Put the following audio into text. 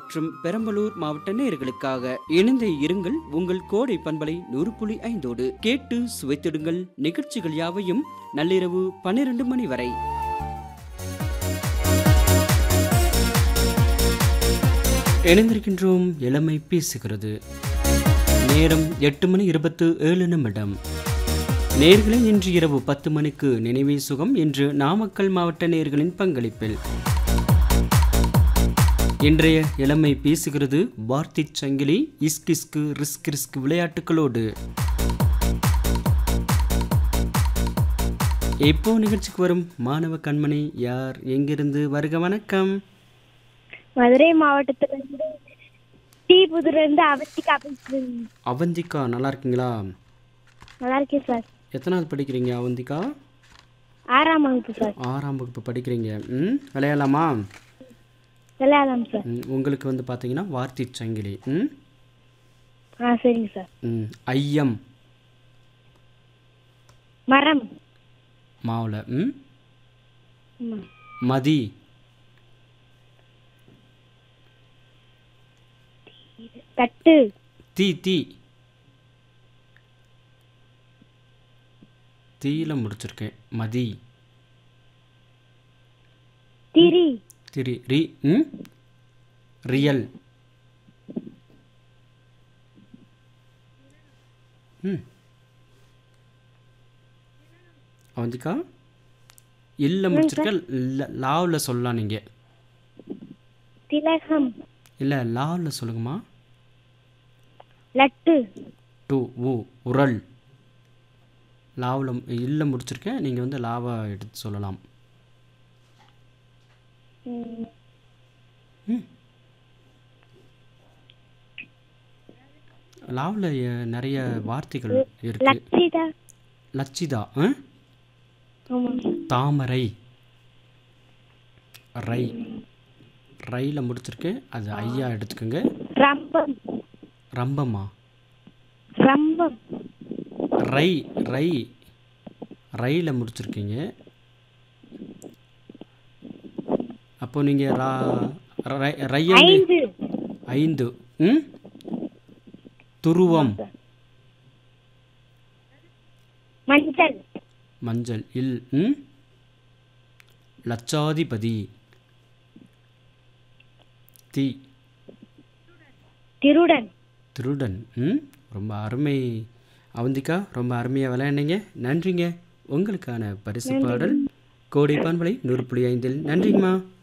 மற்றும் பெரம்பலூர் மாவட்ட நேயர்களுக்காக இணைந்த இருங்கள் உங்கள் கோடை பண்பலை நூறு புள்ளி ஐந்தோடு கேட்டு சுவைத்திடுங்கள் நிகழ்ச்சிகள் யாவையும் நள்ளிரவு பன்னிரண்டு மணி வரை இணைந்திருக்கின்றோம் இளமை பேசுகிறது நேரம் எட்டு மணி இருபத்து ஏழு நிமிடம் நேர்களை இன்று இரவு பத்து மணிக்கு நினைவே சுகம் இன்று நாமக்கல் மாவட்ட நேர்களின் பங்களிப்பில் இன்றைய இளமை பேசுகிறது வார்த்தை சங்கிலி இஸ்கிஸ்கு ரிஸ்க் ரிஸ்க் விளையாட்டுகளோடு எப்போ நிகழ்ச்சிக்கு வரும் மாணவ கண்மணி யார் எங்கிருந்து வருக வணக்கம் மதுரை மாவட்டத்துல இருந்து டி புதுல இருந்து அவஸ்திகா பேசுறேன் அவந்திகா நல்லா இருக்கீங்களா நல்லா இருக்கேன் சார் எத்தனாவது படிக்கிறீங்க அவந்திகா ஆறாம் வகுப்பு சார் ஆறாம் வகுப்பு படிக்கிறீங்க ம் விளையாடலாமா விளையாடலாம் சார் ம், உங்களுக்கு வந்து பார்த்தீங்கன்னா வார்த்தை சங்கிலி ம் ஆ சரிங்க சார் ம் ஐயம் மரம் மாவில் ம் ம். மதி தட்டு தீ தீ தீயில முடிச்சிருக்கேன் மதி திரி திரி ரி ம் ரியல் ம் அவந்திக்கா இல்லை முடிச்சிருக்க ல- லாவில் சொல்லலாம் நீங்கள் திலகம் இல்லை லாவில் சொல்லுங்கம்மா லட்டு டூ ஊ உரல் லாவில் இல்லை முடிச்சிருக்கேன் நீங்கள் வந்து லாவா எடுத்து சொல்லலாம் ம். லாவில் நிறைய வார்த்தைகள் இருக்கு லட்சிதா லட்சிதா ஆ? ஆமா தாமரை ரை ரையில் முடிச்சிருக்கேன் அது ஐயா எடுத்துக்கோங்க ரம்பம் ரம்பம்மா ரம்பம் ரை ரை ரையில் முடிச்சிருக்கீங்க அப்போ நீங்கள் ரா ரை ரையை வந்து ஐந்து ஐந்து ம் துருவம் மஞ்சள் மஞ்சள் இல் ம் லட்சாதிபதி தி திருடன் திருடன் ம் ரொம்ப அருமை அவந்திக்கா ரொம்ப அருமையாக விளையாண்டீங்க நன்றிங்க உங்களுக்கான பரிசு பாடல் கோடை பான்மலை நூறு புள்ளி ஐந்தில் நன்றிங்கம்மா